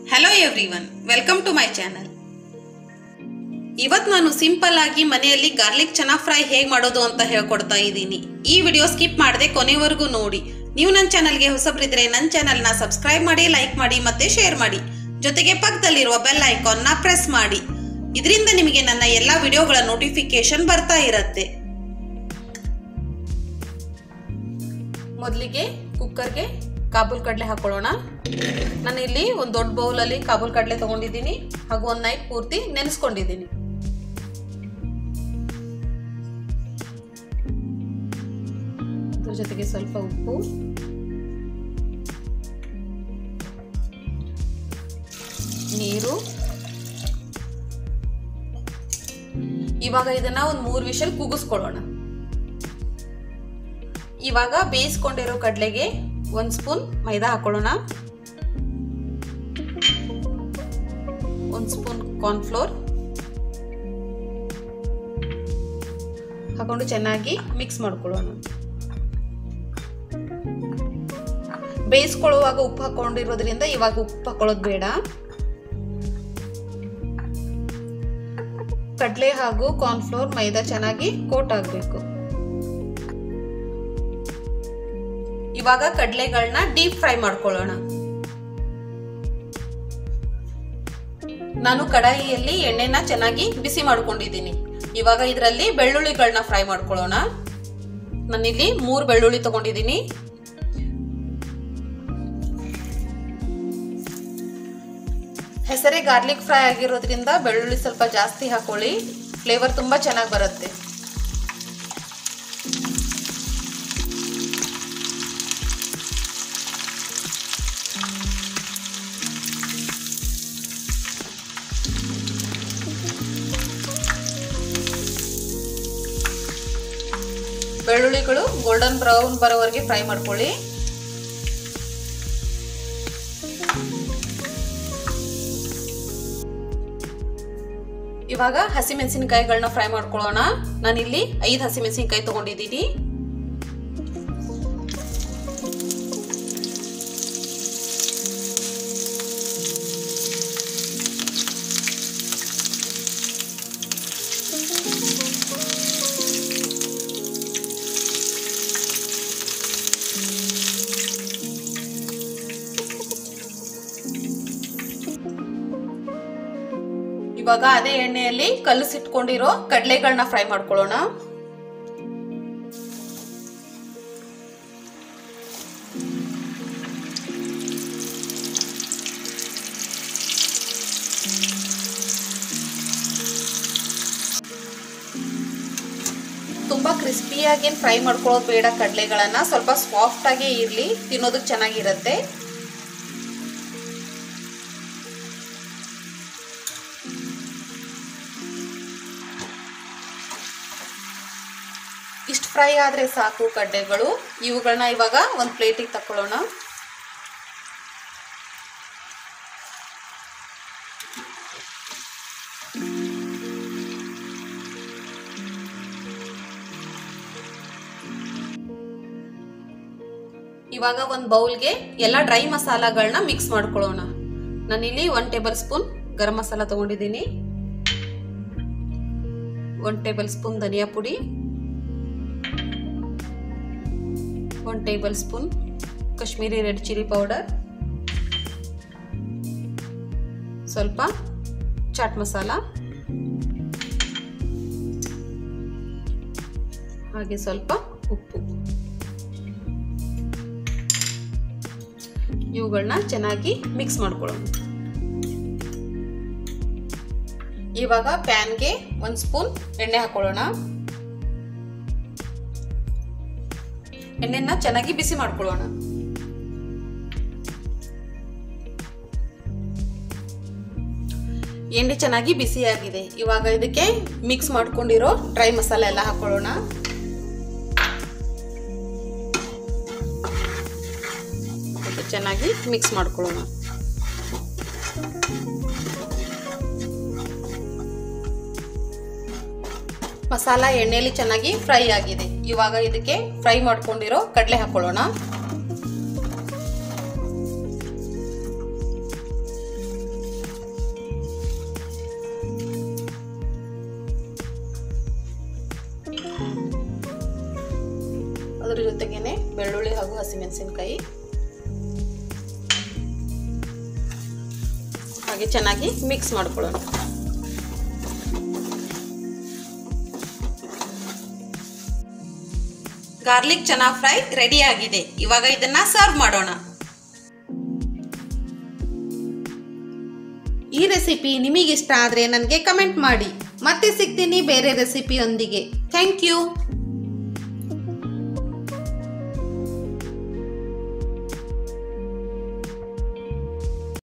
hello everyone welcome to my channel ಇವತ್ತು ನಾನು simple ಆಗಿ ಮನೆಯಲ್ಲಿ ಗಾರ್ಲಿಕ್ ಚೆನ್ನ ಫ್ರೈ ಹೇಗೆ ಮಾಡೋದು ಅಂತ ಹೇಳ್ಕೊಡ್ತಾ ಇದ್ದೀನಿ ಈ ವಿಡಿಯೋ ಸ್ಕಿಪ್ ಮಾಡದೆ ಕೊನೆವರೆಗೂ ನೋಡಿ ನೀವು ನನ್ನ ಚಾನಲ್ಗೆ ಹೊಸಬ್ರಿದ್ರೆ ನನ್ನ ಚಾನಲ್ನ ಸಬ್ಸ್ಕ್ರೈಬ್ ಮಾಡಿ ಲೈಕ್ ಮಾಡಿ ಮತ್ತೆ ಶೇರ್ ಮಾಡಿ ಜೊತೆಗೆ ಪಕ್ಕದಲ್ಲಿರುವ ಬೆಲ್ ಐಕಾನ್ನ ಪ್ರೆಸ್ ಮಾಡಿ ಇದರಿಂದ ನಿಮಗೆ ನನ್ನ ಎಲ್ಲ ವಿಡಿಯೋಗಳ ನೋಟಿಫಿಕೇಶನ್ ಬರ್ತಾ ಇರತ್ತೆ ಮೊದಲಿಗೆ ಕುಕ್ಕರ್ಗೆ ಕಾಬೂಲ್ ಕಡಲೆ ಹಾಕೊಳ್ಳೋಣ ನಾನು ಇಲ್ಲಿ ಒಂದು ದೊಡ್ಡ ಬೌಲಲ್ಲಿ ಕಾಬೂಲ್ ಕಡಲೆ ತಗೊಂಡಿದ್ದೀನಿ ಹಾಗೂ ಒಂದು ನೈಟ್ ಪೂರ್ತಿ ನೆನೆಸ್ಕೊಂಡಿದ್ದೀನಿ ಅದ್ರ ಜೊತೆಗೆ ಸ್ವಲ್ಪ ಉಪ್ಪು ನೀರು ಇವಾಗ ಇದನ್ನ ಒಂದು ಮೂರು ವಿಷಲ್ ಕೂಗಿಸ್ಕೊಳ್ಳೋಣ ಇವಾಗ ಬೇಯಿಸ್ಕೊಂಡಿರೋ ಕಡಲೆಗೆ ಒಂದು ಸ್ಪೂನ್ ಮೈದಾ ಹಾಕೊಳ್ಳೋಣ ಒಂದು ಸ್ಪೂನ್ ಕಾರ್ನ್ಫ್ಲೋರ್ ಹಾಕೊಂಡು ಚೆನ್ನಾಗಿ ಮಿಕ್ಸ್ ಮಾಡ್ಕೊಳ್ಳೋಣ ಬೇಯಿಸ್ಕೊಳ್ಳುವಾಗ ಉಪ್ಪು ಹಾಕೊಂಡಿರೋದ್ರಿಂದ ಇವಾಗ ಉಪ್ಪು ಹಾಕೊಳ್ಳೋದು ಬೇಡ ಕಡಲೆ ಹಾಗೂ ಕಾರ್ನ್ಫ್ಲೋರ್ ಮೈದಾ ಚೆನ್ನಾಗಿ ಕೋಟ್ ಆಗಬೇಕು ಇವಾಗ ಕಡಲೆಗಳನ್ನ ಡೀಪ್ ಫ್ರೈ ಮಾಡ್ಕೊಳ್ಳೋಣ ನಾನು ಕಡಾಯಿಯಲ್ಲಿ ಎಣ್ಣೆನ ಚೆನ್ನಾಗಿ ಬಿಸಿ ಮಾಡ್ಕೊಂಡಿದ್ದೀನಿ ಇವಾಗ ಇದರಲ್ಲಿ ಬೆಳ್ಳುಳ್ಳಿಗಳನ್ನ ಫ್ರೈ ಮಾಡ್ಕೊಳ್ಳೋಣ ನಾನಿಲ್ಲಿ ಮೂರು ಬೆಳ್ಳುಳ್ಳಿ ತಗೊಂಡಿದ್ದೀನಿ ಹೆಸರೇ ಗಾರ್ಲಿಕ್ ಫ್ರೈ ಆಗಿರೋದ್ರಿಂದ ಬೆಳ್ಳುಳ್ಳಿ ಸ್ವಲ್ಪ ಜಾಸ್ತಿ ಹಾಕೊಳ್ಳಿ ಫ್ಲೇವರ್ ತುಂಬಾ ಚೆನ್ನಾಗಿ ಬರುತ್ತೆ ಬೆಳ್ಳುಳ್ಳಿಗಳು ಗೋಲ್ಡನ್ ಬ್ರೌನ್ ಬರೋವರೆಗೆ ಫ್ರೈ ಮಾಡ್ಕೊಳ್ಳಿ ಇವಾಗ ಹಸಿಮೆಣಸಿನಕಾಯಿಗಳನ್ನ ಫ್ರೈ ಮಾಡ್ಕೊಳ್ಳೋಣ ನಾನಿಲ್ಲಿ ಐದು ಹಸಿಮೆಣಸಿನಕಾಯಿ ತಗೊಂಡಿದ್ದೀನಿ ಇವಾಗ ಅದೇ ಎಣ್ಣೆಯಲ್ಲಿ ಕಲಸಿಟ್ಕೊಂಡಿರೋ ಕಡಲೆಗಳನ್ನ ಫ್ರೈ ಮಾಡ್ಕೊಳ್ಳೋಣ ತುಂಬಾ ಕ್ರಿಸ್ಪಿಯಾಗಿ ಫ್ರೈ ಮಾಡ್ಕೊಳ್ಳೋದು ಬೇಡ ಕಡಲೆಗಳನ್ನ ಸ್ವಲ್ಪ ಸಾಫ್ಟ್ ಆಗೇ ಇರಲಿ ತಿನ್ನೋದಕ್ಕೆ ಚೆನ್ನಾಗಿರುತ್ತೆ ಇಷ್ಟು ಫ್ರೈ ಆದರೆ ಸಾಕು ಕಡ್ಡೆಗಳು ಇವುಗಳನ್ನ ಇವಾಗ ಒಂದು ಪ್ಲೇಟಿಗೆ ತಗೊಳ್ಳೋಣ ಇವಾಗ ಒಂದು ಬೌಲ್ಗೆ ಎಲ್ಲ ಡ್ರೈ ಮಸಾಲಾಗಳನ್ನ ಮಿಕ್ಸ್ ಮಾಡ್ಕೊಳ್ಳೋಣ ನಾನಿಲ್ಲಿ one tablespoon garam masala ತಗೊಂಡಿದ್ದೀನಿ ಒನ್ ಟೇಬಲ್ ಸ್ಪೂನ್ ಧನಿಯಾ ಪುಡಿ one tablespoon Kashmiri red chilli powder ಸ್ವಲ್ಪ ಚಾಟ್ ಮಸಾಲ ಹಾಗೆ ಸ್ವಲ್ಪ ಉಪ್ಪು ಇವುಗಳನ್ನ ಚೆನ್ನಾಗಿ ಮಿಕ್ಸ್ ಮಾಡ್ಕೊಳ್ಳೋಣ ಇವಾಗ ಪ್ಯಾನ್ಗೆ ಒಂದು ಸ್ಪೂನ್ ಎಣ್ಣೆ ಹಾಕೊಳ್ಳೋಣ ಎಣ್ಣೆನ ಚೆನ್ನಾಗಿ ಬಿಸಿ ಮಾಡ್ಕೊಳ್ಳೋಣ ಎಣ್ಣೆ ಚೆನ್ನಾಗಿ ಬಿಸಿ ಆಗಿದೆ ಇವಾಗ ಇದಕ್ಕೆ ಮಿಕ್ಸ್ ಮಾಡ್ಕೊಂಡಿರೋ ಡ್ರೈ ಮಸಾಲೆ ಎಲ್ಲ ಹಾಕೊಳ್ಳೋಣ ಚೆನ್ನಾಗಿ ಮಿಕ್ಸ್ ಮಾಡ್ಕೊಳ್ಳೋಣ ಮಸಾಲ ಎಣ್ಣೆಯಲ್ಲಿ ಚೆನ್ನಾಗಿ ಫ್ರೈ ಆಗಿದೆ ಇವಾಗ ಇದಕ್ಕೆ ಫ್ರೈ ಮಾಡ್ಕೊಂಡಿರೋ ಕಡಲೆ ಹಾಕೊಳ್ಳೋಣ ಅದ್ರ ಜೊತೆಗೇನೆ ಬೆಳ್ಳುಳ್ಳಿ ಹಾಗೂ ಹಸಿಮೆಣಸಿನಕಾಯಿ ಹಾಗೆ ಚೆನ್ನಾಗಿ ಮಿಕ್ಸ್ ಮಾಡ್ಕೊಳ್ಳೋಣ ಗಾರ್ಲಿಕ್ ಚನಾ ಫ್ರೈ ರೆಡಿ ಆಗಿದೆ ಇವಾಗ ಇದನ್ನ ಸರ್ವ್ ಮಾಡೋಣ ಈ ರೆಸಿಪಿ ನಿಮಗಿಷ್ಟ ಆದರೆ ನನಗೆ ಕಮೆಂಟ್ ಮಾಡಿ ಮತ್ತೆ ಸಿಗ್ತೀನಿ ಬೇರೆ ರೆಸಿಪಿಯೊಂದಿಗೆ ಥ್ಯಾಂಕ್ ಯು